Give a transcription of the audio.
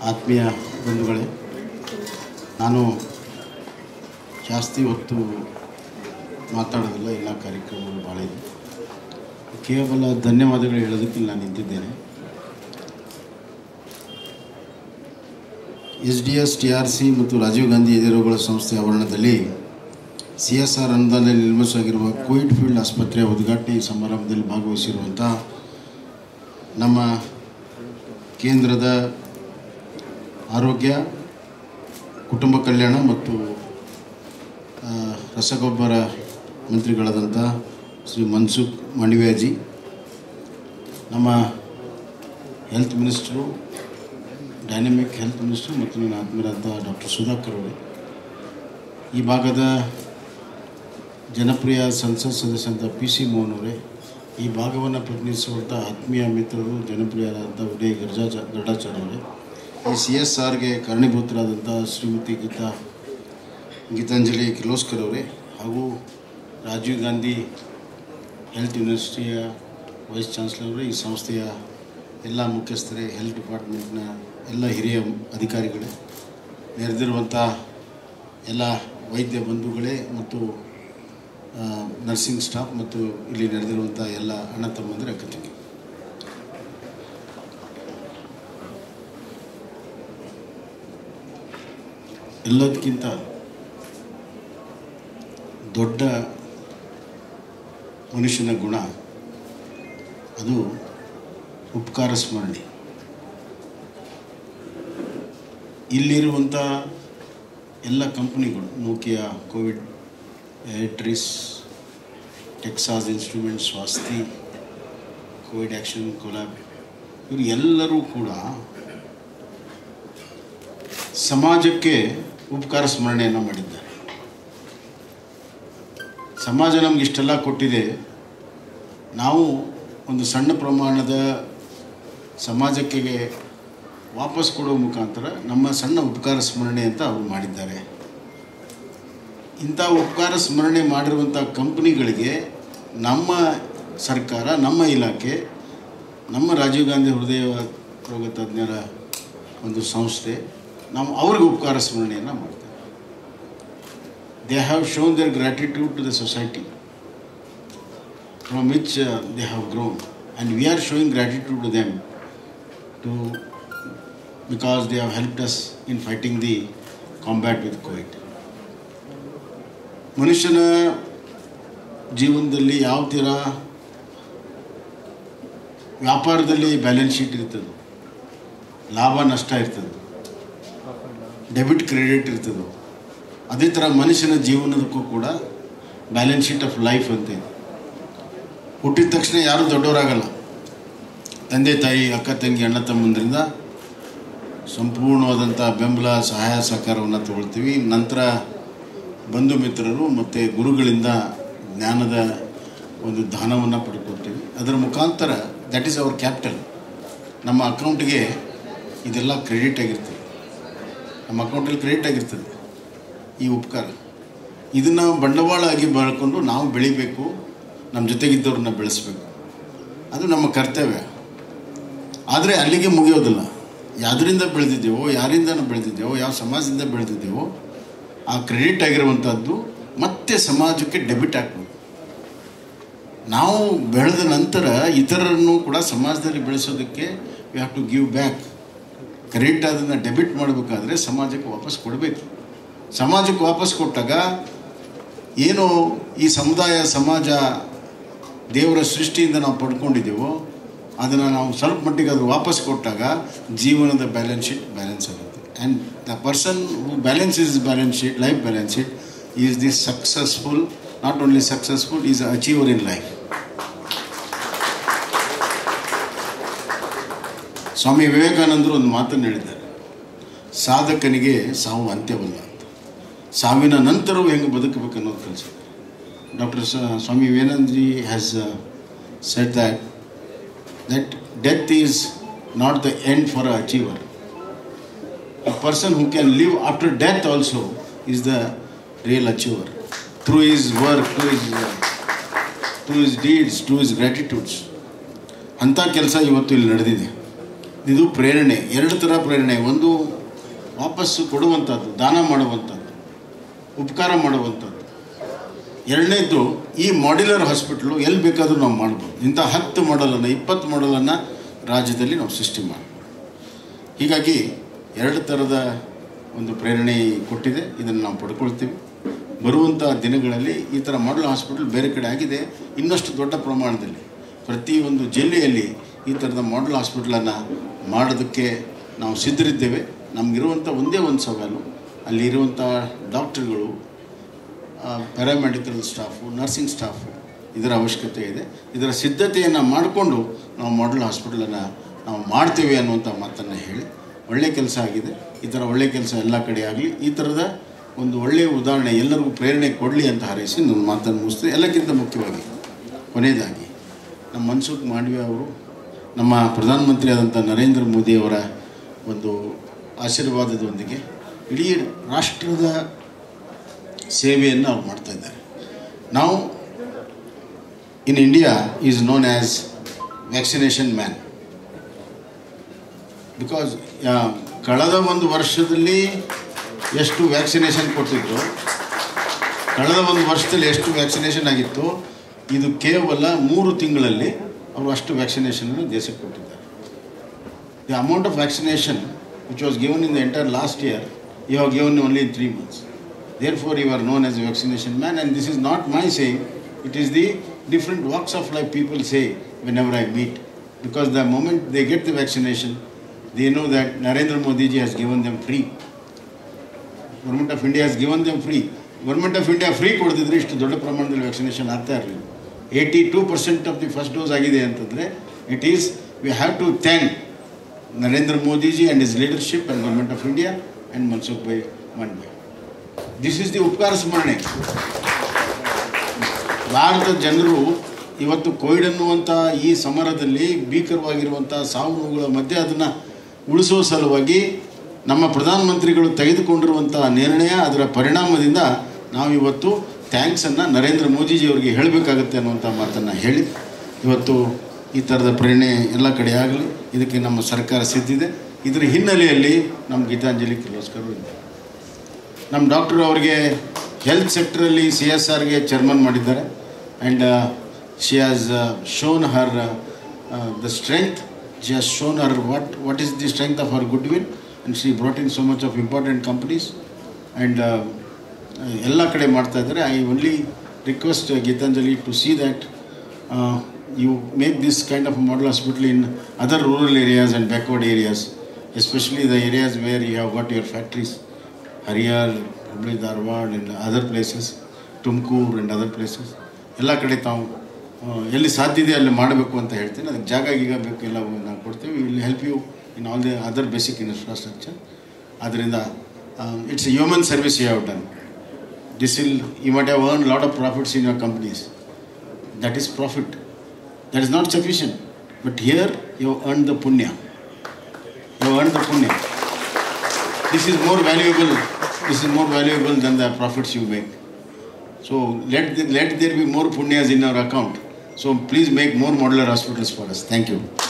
ಆತ್ಮೀಯ ಬಂಧುಗಳೇ ನಾನು ಜಾಸ್ತಿ ಹೊತ್ತು ಮಾತಾಡೋದಿಲ್ಲ ಎಲ್ಲ ಕಾರ್ಯಕ್ರಮಗಳು ಭಾಳ ಇದೆ ಕೇವಲ ಧನ್ಯವಾದಗಳು ಹೇಳೋದಕ್ಕೆ ನಾನು ನಿಂತಿದ್ದೇನೆ S D S T R C ಮತ್ತು ರಾಜೀವ್ ಗಾಂಧಿ ಎದಿರುಗಳ ಸಂಸ್ಥೆ ಆವರಣದಲ್ಲಿ ಸಿ ಎಸ್ ಆರ್ ಅನುದಾನದಲ್ಲಿ ನಿರ್ಮಿಸಲಾಗಿರುವ ಕೋವಿಡ್ ಫೀಲ್ಡ್ ಆಸ್ಪತ್ರೆಯ ಉದ್ಘಾಟನೆ ಸಮಾರಂಭದಲ್ಲಿ ಭಾಗವಹಿಸಿರುವಂಥ ನಮ್ಮ ಕೇಂದ್ರದ ಆರೋಗ್ಯ ಕುಟುಂಬ ಕಲ್ಯಾಣ ಮತ್ತು ಆ, ರಸಗೊಬ್ಬರ ಮಂತ್ರಿಗಳಾದಂಥ ಶ್ರೀ ಮನ್ಸುಖ್ ಮಾಂಡವ್ಯಾಜಿ ನಮ್ಮ health minister dynamic health minister ಮತ್ತು ನನ್ನ ಆತ್ಮೀಯರಾದ ಡಾಕ್ಟರ್ ಸುಧಾಕರ್ ಅವರೇ ಈ ಭಾಗದ ಜನಪ್ರಿಯ ಸಂಸತ್ ಸದಸ್ಯರಾದ ಪಿ ಸಿ ಮೋಹನ್ ಅವರೇ ಈ ಭಾಗವನ್ನು ಪ್ರತಿನಿಧಿಸುವಂಥ ಆತ್ಮೀಯ ಮಿತ್ರರು ಜನಪ್ರಿಯರಾದಂಥ ಉದಯ ಗರ್ಜಾಚ ಗರುಡಾಚಾರ್ಯ ಅವರೇ ಈ ಸಿ ಎಸ್ ಆರ್ಗೆ ಕಾರಣೀಭೂತರಾದಂಥ ಶ್ರೀಮತಿ ಗೀತಾ ಗೀತಾಂಜಲಿ ಕಿರ್ಲೋಸ್ಕರ್ ಅವರೇ ಹಾಗೂ ರಾಜೀವ್ ಗಾಂಧಿ ಹೆಲ್ತ್ ಯೂನಿವರ್ಸಿಟಿಯ ವೈಸ್ ಚಾನ್ಸಲರ್ ಅವರೇ ಈ ಸಂಸ್ಥೆಯ ಎಲ್ಲ ಮುಖ್ಯಸ್ಥರೇ ಹೆಲ್ತ್ ಡಿಪಾರ್ಟ್ಮೆಂಟ್ನ ಎಲ್ಲ ಹಿರಿಯ ಅಧಿಕಾರಿಗಳೇ ನೆರೆದಿರುವಂಥ ಎಲ್ಲ ವೈದ್ಯ ಬಂಧುಗಳೇ ಮತ್ತು ಆ, ನರ್ಸಿಂಗ್ ಸ್ಟಾಫ್ ಮತ್ತು ಇಲ್ಲಿ ನಡೆದಿರುವಂಥ ಎಲ್ಲ ಅಣ್ಣ ತಮ್ಮಂದಿರ ಅಕ್ಕ ತಂಗಿ ಎಲ್ಲದಕ್ಕಿಂತ ದೊಡ್ಡ ಮನುಷ್ಯನ ಗುಣ ಅದು ಉಪಕಾರ ಸ್ಮರಣೆ ಇಲ್ಲಿರುವಂಥ ಎಲ್ಲ ಕಂಪ್ನಿಗಳು ನೋಕಿಯಾ ಕೋವಿಡ್ ಏಟ್ರಿಸ್ Texas instrument Swasti Covid action collab ಇವರು ಎಲ್ಲರೂ ಕೂಡ ಸಮಾಜಕ್ಕೆ ಉಪಕಾರ ಸ್ಮರಣೆಯನ್ನು ಮಾಡಿದ್ದಾರೆ ಸಮಾಜ ನಮ್ಗೆ ಇಷ್ಟೆಲ್ಲ ಕೊಟ್ಟಿದೆ ನಾವು ಒಂದು ಸಣ್ಣ ಪ್ರಮಾಣದ ಸಮಾಜಕ್ಕೆ ವಾಪಸ್ ಕೊಡೋ ಮುಖಾಂತರ ನಮ್ಮ ಸಣ್ಣ ಉಪಕಾರ ಸ್ಮರಣೆ ಅಂತ ಅವರು ಮಾಡಿದ್ದಾರೆ ಇಂಥ ಉಪಕಾರ ಸ್ಮರಣೆ ಮಾಡಿರುವಂಥ ಕಂಪ್ನಿಗಳಿಗೆ ನಮ್ಮ ಸರ್ಕಾರ ನಮ್ಮ ಇಲಾಖೆ ನಮ್ಮ ರಾಜೀವ್ ಗಾಂಧಿ ಹೃದಯ ರೋಗ ತಜ್ಞರ ಒಂದು ಸಂಸ್ಥೆ ನಾವು ಅವ್ರಿಗೆ ಉಪಕಾರ ಸ್ಮರಣೆಯನ್ನು ಮಾಡ್ತೇವೆ they have shown their gratitude to the society from which they have grown and we are showing gratitude to them to because they have helped us in fighting the combat with Covid ಮನುಷ್ಯನ ಜೀವನದಲ್ಲಿ ಯಾವ ಥರ ವ್ಯಾಪಾರದಲ್ಲಿ balance sheet ಇರ್ತದೆ ಲಾಭ ನಷ್ಟ ಇರ್ತದೆ debit credit ಇರ್ತದೆ ಅದೇ ಥರ ಮನುಷ್ಯನ ಜೀವನದಕ್ಕೂ ಕೂಡ ಬ್ಯಾಲೆನ್ಸ್ ಶೀಟ್ ಆಫ್ ಲೈಫ್ ಅಂತ ಇದೆ ಹುಟ್ಟಿದ ತಕ್ಷಣ ಯಾರೂ ದೊಡ್ಡವರಾಗಲ್ಲ ತಂದೆ ತಾಯಿ ಅಕ್ಕ ತಂಗಿ ಅಣ್ಣ ತಮ್ಮಂದ್ರಿಂದ ಸಂಪೂರ್ಣವಾದಂಥ ಬೆಂಬಲ ಸಹಾಯ ಸಹಕಾರವನ್ನು ತಗೊಳ್ತೀವಿ ನಂತರ ಬಂಧು ಮಿತ್ರರು ಮತ್ತು ಗುರುಗಳಿಂದ ಜ್ಞಾನದ ಒಂದು ದಾನವನ್ನು ಪಡ್ಕೊಳ್ತೀವಿ ಅದರ ಮುಖಾಂತರ ದಟ್ ಈಸ್ ಅವರ್ ಕ್ಯಾಪಿಟಲ್ ನಮ್ಮ ಅಕೌಂಟ್ಗೆ ಇದೆಲ್ಲ ಕ್ರೆಡಿಟ್ ಆಗಿರ್ತದೆ ನಮ್ಮ ಅಕೌಂಟಲ್ಲಿ ಕ್ರೆಡಿಟ್ ಆಗಿರ್ತದೆ ಈ ಉಪಕಾರ ಇದನ್ನು ಬಂಡವಾಳ ಆಗಿ ಬೆಳ್ಕೊಂಡು ನಾವು ಬೆಳಿಬೇಕು ನಮ್ಮ ಜೊತೆಗಿದ್ದವ್ರನ್ನ ಬೆಳೆಸಬೇಕು ಅದು ನಮ್ಮ ಕರ್ತವ್ಯ ಆದರೆ ಅಲ್ಲಿಗೆ ಮುಗಿಯೋದಿಲ್ಲ ಯಾವ್ದರಿಂದ ಬೆಳೆದಿದ್ದೇವೋ ಯಾರಿಂದ ಬೆಳೆದಿದ್ದೇವೋ ಯಾವ ಸಮಾಜದಿಂದ ಬೆಳೆದಿದ್ದೇವೋ ಆ ಕ್ರೆಡಿಟ್ ಆಗಿರುವಂಥದ್ದು ಮತ್ತೆ ಸಮಾಜಕ್ಕೆ ಡೆಬಿಟ್ ಆಗ್ಬೋದು ನಾವು ಬೆಳೆದ ನಂತರ ಇತರರನ್ನು ಕೂಡ ಸಮಾಜದಲ್ಲಿ ಬೆಳೆಸೋದಕ್ಕೆ we have to give back credit ಅದನ್ನು ಡೆಬಿಟ್ ಮಾಡಬೇಕಾದ್ರೆ ಸಮಾಜಕ್ಕೆ ವಾಪಸ್ ಕೊಡಬೇಕು ಸಮಾಜಕ್ಕೆ ವಾಪಸ್ ಕೊಟ್ಟಾಗ ಏನು ಈ ಸಮುದಾಯ ಸಮಾಜ ದೇವರ ಸೃಷ್ಟಿಯಿಂದ ನಾವು ಪಡ್ಕೊಂಡಿದ್ದೀವೋ ಅದನ್ನು ನಾವು ಸ್ವಲ್ಪ ಮಟ್ಟಿಗೆ ಅದು ವಾಪಸ್ ಕೊಟ್ಟಾಗ ಜೀವನದ ಬ್ಯಾಲೆನ್ಸ್ ಶೀಟ್ ಬ್ಯಾಲೆನ್ಸ್ ಆಗುತ್ತೆ and the person who balance is balance sheet life balance sheet is the successful not only successful is achiever in life Swami ವಿವೇಕಾನಂದರು ಒಂದು ಮಾತನ್ನು ಹೇಳಿದ್ದಾರೆ ಸಾಧಕನಿಗೆ ಸಾವು ಅಂತ್ಯವಲ್ಲ ಅಂತ ಸಾವಿನ ನಂತರವೂ ಹೆಂಗೆ ಬದುಕಬೇಕು ಅನ್ನೋದು ಕಲಿಸಿದ್ದಾರೆ doctor Swami Vivekanandaji has set that that death is not the end for a achiever a person who can live after death also is the real achiever through his work through his through his deeds through his gratitudes ಅಂಥ ಕೆಲಸ ಇವತ್ತು ಇಲ್ಲಿ ನಡೆದಿದೆ ಇದು ಪ್ರೇರಣೆ ಎರಡು ಥರ ಪ್ರೇರಣೆ ಒಂದು ವಾಪಸ್ಸು ಕೊಡುವಂಥದ್ದು ದಾನ ಮಾಡುವಂಥದ್ದು ಉಪಕಾರ ಮಾಡುವಂಥದ್ದು ಎರಡನೇದು ಈ ಮಾಡ್ಯುಲರ್ ಹಾಸ್ಪಿಟ್ಲು ಎಲ್ಲಿ ಬೇಕಾದರೂ ನಾವು ಮಾಡ್ಬೋದು ಇಂಥ ಹತ್ತು ಮಾಡಲನ್ನು ಇಪ್ಪತ್ತು ಮಾಡಲನ್ನು ರಾಜ್ಯದಲ್ಲಿ ನಾವು ಸೃಷ್ಟಿ ಮಾಡ್ಬೋದು ಹೀಗಾಗಿ ಎರಡು ಥರದ ಒಂದು ಪ್ರೇರಣೆ ಕೊಟ್ಟಿದೆ ಇದನ್ನು ನಾವು ಪಡ್ಕೊಳ್ತೀವಿ ಬರುವಂಥ ದಿನಗಳಲ್ಲಿ ಈ ಥರ ಮಾಡಲ್ ಹಾಸ್ಪಿಟಲ್ ಬೇರೆ ಕಡೆ ಆಗಿದೆ ಇನ್ನಷ್ಟು ದೊಡ್ಡ ಪ್ರಮಾಣದಲ್ಲಿ ಪ್ರತಿ ಒಂದು ಜಿಲ್ಲೆಯಲ್ಲಿ ಈ ಥರದ ಮಾಡಲ್ ಹಾಸ್ಪಿಟ್ಲನ್ನು ಮಾಡೋದಕ್ಕೆ ನಾವು ಸಿದ್ಧರಿದ್ದೇವೆ ನಮಗಿರುವಂಥ ಒಂದೇ ಒಂದು ಸವಾಲು ಅಲ್ಲಿ ಇರುವಂಥ ಡಾಕ್ಟರ್ಗಳು ಪ್ಯಾರಾಮೆಡಿಕಲ್ ಸ್ಟಾಫು ನರ್ಸಿಂಗ್ ಸ್ಟಾಫು ಇದರ ಅವಶ್ಯಕತೆ ಇದೆ ಇದರ ಸಿದ್ಧತೆಯನ್ನು ಮಾಡಿಕೊಂಡು ನಾವು ಮಾಡಲ್ ಹಾಸ್ಪಿಟಲನ್ನು ನಾವು ಮಾಡ್ತೇವೆ ಅನ್ನುವಂಥ ಮಾತನ್ನು ಹೇಳಿ ಒಳ್ಳೆಯ ಕೆಲಸ ಆಗಿದೆ ಈ ಥರ ಒಳ್ಳೆಯ ಕೆಲಸ ಎಲ್ಲ ಕಡೆ ಆಗಲಿ ಈ ಥರದ ಒಂದು ಒಳ್ಳೆಯ ಉದಾಹರಣೆ ಎಲ್ಲರಿಗೂ ಪ್ರೇರಣೆ ಕೊಡಲಿ ಅಂತ ಹಾರೈಸಿ ನನ್ನ ಮಾತನ್ನು ಮುಗಿಸ್ತೀನಿ ಎಲ್ಲಕ್ಕಿಂತ ಮುಖ್ಯವಾಗಿ ಕೊನೆಯದಾಗಿ ನಮ್ಮ ಮನ್ಸುಖ್ ಮಾಂಡವ್ಯ ಅವರು ನಮ್ಮ ಪ್ರಧಾನಮಂತ್ರಿ ಆದಂಥ ನರೇಂದ್ರ ಮೋದಿಯವರ ಒಂದು ಆಶೀರ್ವಾದದೊಂದಿಗೆ ಇಡೀ ರಾಷ್ಟ್ರದ ಸೇವೆಯನ್ನು ಅವ್ರು ಮಾಡ್ತಾ ಇದ್ದಾರೆ ನಾವು in India is known as vaccination man because ಕಳೆದ ಒಂದು ವರ್ಷದಲ್ಲಿ ಎಷ್ಟು ವ್ಯಾಕ್ಸಿನೇಷನ್ ಕೊಟ್ಟಿದ್ರು ಕಳೆದ ಒಂದು ವರ್ಷದಲ್ಲಿ ಎಷ್ಟು ವ್ಯಾಕ್ಸಿನೇಷನ್ ಆಗಿತ್ತು ಇದು ಕೇವಲ ಮೂರು ತಿಂಗಳಲ್ಲಿ ಅವರು ಅಷ್ಟು ವ್ಯಾಕ್ಸಿನೇಷನನ್ನು ದೇಶಕ್ಕೆ ಕೊಟ್ಟಿದ್ದಾರೆ the amount of vaccination which was given in the entire last year you have given only in three months therefore you are known as a vaccination man and this is not my saying it is the different walks of life people say whenever I meet because the moment they get the vaccination they know that Narendra Modiji has given them free government of India has given them free government of India free ಕೊಡ್ತಿದ್ರೆ ಇಷ್ಟು ದೊಡ್ಡ ಪ್ರಮಾಣದಲ್ಲಿ vaccination ಆಗ್ತಾ ಇರಲಿಲ್ಲ eighty two percent of the first dose ಆಗಿದೆ ಅಂತಂದರೆ it is we have to thank Narendra Modiji and his leadership and government of India and Mansukh bhai Mandaviya this is the ಉಪಕಾರ ಸ್ಮರಣೆ ಭಾರತದ ಜನರು ಇವತ್ತು ಕೋವಿಡ್ ಅನ್ನುವಂಥ ಈ ಸಮರದಲ್ಲಿ ಭೀಕರವಾಗಿರುವಂಥ ಸಾವು ನೋವುಗಳ ಮಧ್ಯೆ ಅದನ್ನು ಉಳಿಸುವ ಸಲುವಾಗಿ ನಮ್ಮ ಪ್ರಧಾನಮಂತ್ರಿಗಳು ತೆಗೆದುಕೊಂಡಿರುವಂಥ ನಿರ್ಣಯ ಅದರ ಪರಿಣಾಮದಿಂದ ನಾವು ಇವತ್ತು ಥ್ಯಾಂಕ್ಸನ್ನು ನರೇಂದ್ರ ಮೋದಿಜಿಯವರಿಗೆ ಹೇಳಬೇಕಾಗತ್ತೆ ಅನ್ನುವಂಥ ಮಾತನ್ನು ಹೇಳಿ ಇವತ್ತು ಈ ಥರದ ಪ್ರೇರಣೆ ಎಲ್ಲ ಕಡೆ ಆಗಲಿ ಇದಕ್ಕೆ ನಮ್ಮ ಸರ್ಕಾರ ಸಿದ್ಧಿದೆ ಇದರ ಹಿನ್ನೆಲೆಯಲ್ಲಿ ನಮ್ಮ ಗೀತಾಂಜಲಿ ಕಿರ್ಲೋಸ್ಕರ್ ಇದೆ ನಮ್ಮ ಡಾಕ್ಟರ್ ಅವರಿಗೆ ಹೆಲ್ತ್ ಸೆಕ್ಟ್ರಲ್ಲಿ ಸಿ ಎಸ್ ಆರ್ಗೆ ಚೇರ್ಮನ್ ಮಾಡಿದ್ದಾರೆ and she has shown her the strength she has shown her what what is the strength of her goodwill and she brought in so much of important companies and ಎಲ್ಲ ಕಡೆ ಮಾಡ್ತಾ ಇದ್ದಾರೆ I only request Geetanjali to see that you make this kind of model hospital in other rural areas and backward areas especially the areas where you have got your factories Harihar Hubli Dharwad and other places ತುಮಕೂರು and other places ಎಲ್ಲ ಕಡೆ ತಾವು ಆ, ಎಲ್ಲಿ ಸಾಧ್ಯ ಇದೆ ಅಲ್ಲಿ ಮಾಡಬೇಕು ಅಂತ ಹೇಳ್ತೀನಿ ಅದಕ್ಕೆ ಜಾಗ ಗೀಗ ಬೇಕು ಎಲ್ಲ ನಾವು ಕೊಡ್ತೀವಿ will help you in all the other basic infrastructure ಆದ್ದರಿಂದ it's a human service you have done this will you might have earned a lot of profits in your companies that is profit that is not sufficient but here you have earned the punya you have earned the punya this is more valuable this is more valuable than the profits you make so let the, let there be more punyas in our account so please make more modular hospitals for us thank you